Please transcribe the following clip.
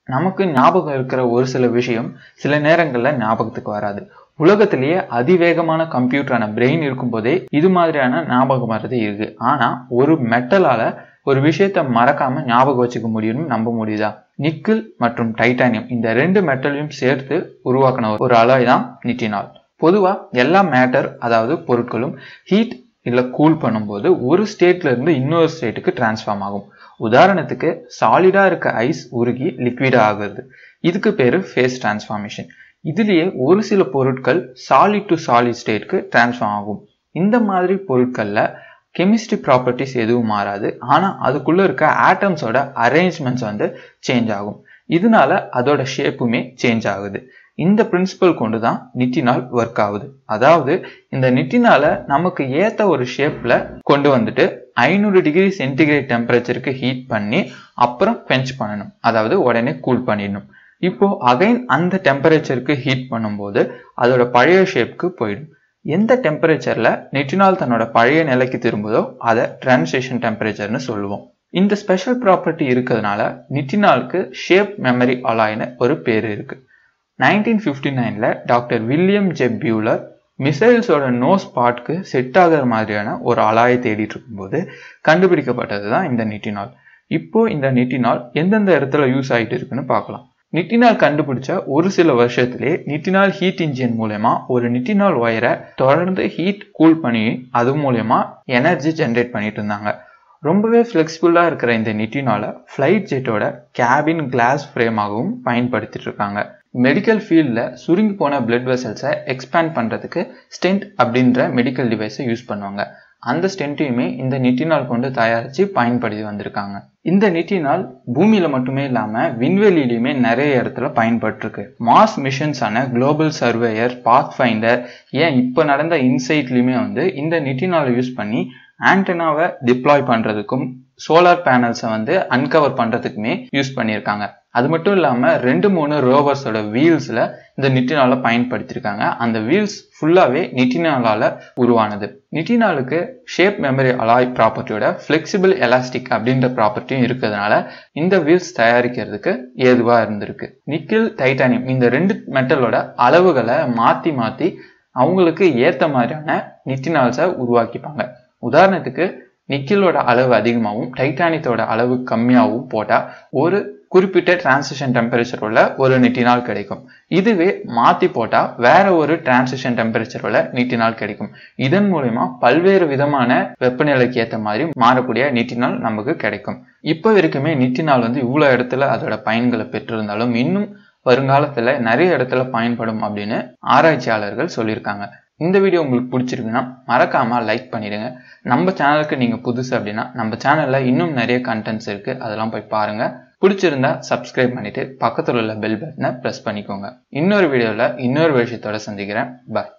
நமக்கு ஞாபகம் இருக்கிற ஒரு சில விஷயம் சில நேரங்கள்ல ஞாபகத்துக்கு வராது உலகத்திலேயே அதிவேகமான கம்ப்யூட்டரான பிரெயின் இருக்கும்போதே இது மாதிரியான ஞாபகம் மறதி இருக்கு ஆனா ஒரு மெட்டலால ஒரு விஷயத்த மறக்காம ஞாபகம் வச்சுக்க முடியும்னு நம்ப முடியுதா நிக்கிள் மற்றும் டைட்டானியம் இந்த ரெண்டு மெட்டலையும் சேர்த்து உருவாக்கின ஒரு அலாய் தான் நிட்டினால் பொதுவா எல்லா மேட்டர் அதாவது பொருட்களும் ஹீட் இல்ல கூல் பண்ணும்போது ஒரு ஸ்டேட்ல இருந்து இன்னொரு ஸ்டேட்டுக்கு டிரான்ஸ்ஃபார்ம் ஆகும் உதாரணத்துக்கு சாலிடா இருக்க ஐஸ் உருகி லிக்விடா ஆகுறது இதுக்கு பேரு ஃபேஸ் டிரான்ஸ்ஃபார்மேஷன் இதுலயே ஒரு சில பொருட்கள் சாலிட் டு சாலிட் ஸ்டேட்க்கு டிரான்ஸ்ஃபார்ம் ஆகும் இந்த மாதிரி பொருட்கள்ல கெமிஸ்ட்ரி ப்ராப்பர்ட்டிஸ் எதுவும் மாறாது ஆனா அதுக்குள்ள இருக்க ஆட்டம்ஸோட அரேஞ்ச்மெண்ட்ஸ் வந்து சேஞ்ச் ஆகும் இதனால அதோட ஷேப்புமே சேஞ்ச் ஆகுது இந்த பிரின்சிபல் கொண்டு தான் நிட்டினால் ஒர்க் ஆகுது அதாவது இந்த நிட்டினால நமக்கு ஏத்த ஒரு ஷேப்ல கொண்டு வந்துட்டு ஐநூறு டிகிரி சென்டிகிரேட் டெம்பரேச்சருக்கு ஹீட் பண்ணி அப்புறம் குவென்ச் பண்ணணும் அதாவது உடனே கூல் பண்ணிடணும் இப்போ அகைன் அந்த டெம்பரேச்சருக்கு ஹீட் பண்ணும்போது அதோட பழைய ஷேப்க்கு போயிடும் எந்த டெம்பரேச்சர்ல நெட்டினால் தன்னோட பழைய நிலைக்கு திரும்புதோ அதை டிரான்சிஷன் டெம்பரேச்சர்னு சொல்லுவோம் இந்த ஸ்பெஷல் ப்ராப்பர்ட்டி இருக்கிறதுனால நிட்டினாலுக்கு ஷேப் மெமரி அலாய்னு ஒரு பேர் இருக்கு நைன்டீன் ஃபிஃப்டி நைன்ல டாக்டர் வில்லியம் ஜெப் பியூலர் மிசைல்ஸோட நோஸ் பார்ட்க்கு செட் ஆகிற மாதிரியான ஒரு அலாயை தேடிட்டு இருக்கும்போது கண்டுபிடிக்கப்பட்டது தான் இந்த நிட்டினால் இப்போ இந்த நிட்டினால் எந்தெந்த இடத்துல யூஸ் ஆகிட்டு இருக்குன்னு பார்க்கலாம் நிட்டினால் கண்டுபிடிச்ச ஒரு சில வருஷத்திலே நிட்டினால் ஹீட் இன்ஜின் மூலயமா ஒரு நிட்டினால் ஒயரை தொடர்ந்து ஹீட் கூல் பண்ணி அது மூலயமா எனர்ஜி ஜென்ரேட் பண்ணிட்டு இருந்தாங்க ரொம்பவே ஃப்ளெக்சிபிளாக இருக்கிற இந்த நிட்டினால ஃப்ளைட் ஜெட்டோட கேபின் கிளாஸ் ஃப்ரேமாகவும் பயன்படுத்திட்டு இருக்காங்க மெடிக்கல் ஃபீல்டில் சுருங்கி போன பிளட் வெசல்ஸை எக்ஸ்பேண்ட் பண்ணுறதுக்கு ஸ்டென்ட் அப்படின்ற மெடிக்கல் டிவைஸை யூஸ் பண்ணுவாங்க அந்த ஸ்டென்ட்டையுமே இந்த நிட்டினால் கொண்டு தயாரித்து பயன்படுத்தி வந்திருக்காங்க இந்த நிட்டினால் பூமியில மட்டுமே இல்லாம விண்வெளியிலுமே நிறைய இடத்துல பயன்பட்டுருக்கு மாஸ் மிஷன்ஸான குளோபல் சர்வேயர் பாத் ஃபைண்டர் ஏன் இப்போ நடந்த இன்சைட்லயுமே வந்து இந்த நிட்டினாலை யூஸ் பண்ணி ஆண்டனாவை டிப்ளாய் பண்றதுக்கும் சோலார் பேனல்ஸை வந்து அன்கவர் பண்றதுக்குமே யூஸ் பண்ணியிருக்காங்க அது மட்டும் இல்லாம ரெண்டு மூணு ரோவர்ஸோட வீல்ஸ்ல இந்த நிட்டினால பயன்படுத்தியிருக்காங்க அந்த வீல்ஸ் ஃபுல்லாவே நிட்டினாலால உருவானது நிட்டினாலுக்கு ஷேப் மெமரி அலாய் ப்ராப்பர்ட்டியோட ஃபிளெக்சிபிள் எலாஸ்டிக் அப்படின்ற ப்ராப்பர்ட்டியும் இருக்கிறதுனால இந்த வீல்ஸ் தயாரிக்கிறதுக்கு ஏதுவா இருந்திருக்கு நிக்கில் டைட்டானியம் இந்த ரெண்டு மெட்டலோட அளவுகளை மாத்தி மாத்தி அவங்களுக்கு ஏத்த மாதிரியான நிட்டினால்ஸை உருவாக்கிப்பாங்க உதாரணத்துக்கு நிக்கிலோட அளவு அதிகமாகவும் டைட்டானியத்தோட அளவு கம்மியாகவும் போட்டா ஒரு குறிப்பிட்ட டிரான்சிஷன் டெம்பரேச்சர் உள்ள ஒரு நிட்டினால் கிடைக்கும் இதுவே மாத்தி போட்டா வேற ஒரு டிரான்சிஷன் டெம்பரேச்சர் உள்ள நிட்டினால் கிடைக்கும் இதன் மூலயமா பல்வேறு விதமான வெப்பநிலைக்கு ஏற்ற மாதிரி மாறக்கூடிய நிட்டினால் நமக்கு கிடைக்கும் இப்போ வரைக்குமே நிட்டினால் வந்து இவ்வளோ இடத்துல அதோட பயன்களை பெற்றிருந்தாலும் இன்னும் வருங்காலத்துல நிறைய இடத்துல பயன்படும் அப்படின்னு ஆராய்ச்சியாளர்கள் சொல்லியிருக்காங்க இந்த வீடியோ உங்களுக்கு பிடிச்சிருக்குன்னா மறக்காம லைக் பண்ணிடுங்க நம்ம சேனலுக்கு நீங்க புதுசு அப்படின்னா நம்ம சேனல்ல இன்னும் நிறைய கண்டென்ட்ஸ் இருக்கு அதெல்லாம் போய் பாருங்க பிடிச்சிருந்தா சப்ஸ்கிரைப் பண்ணிட்டு பக்கத்துல உள்ள பெல் பட்டனை ப்ரெஸ் பண்ணிக்கோங்க இன்னொரு வீடியோவில் இன்னொரு விஷயத்தோட சந்திக்கிறேன் பாய்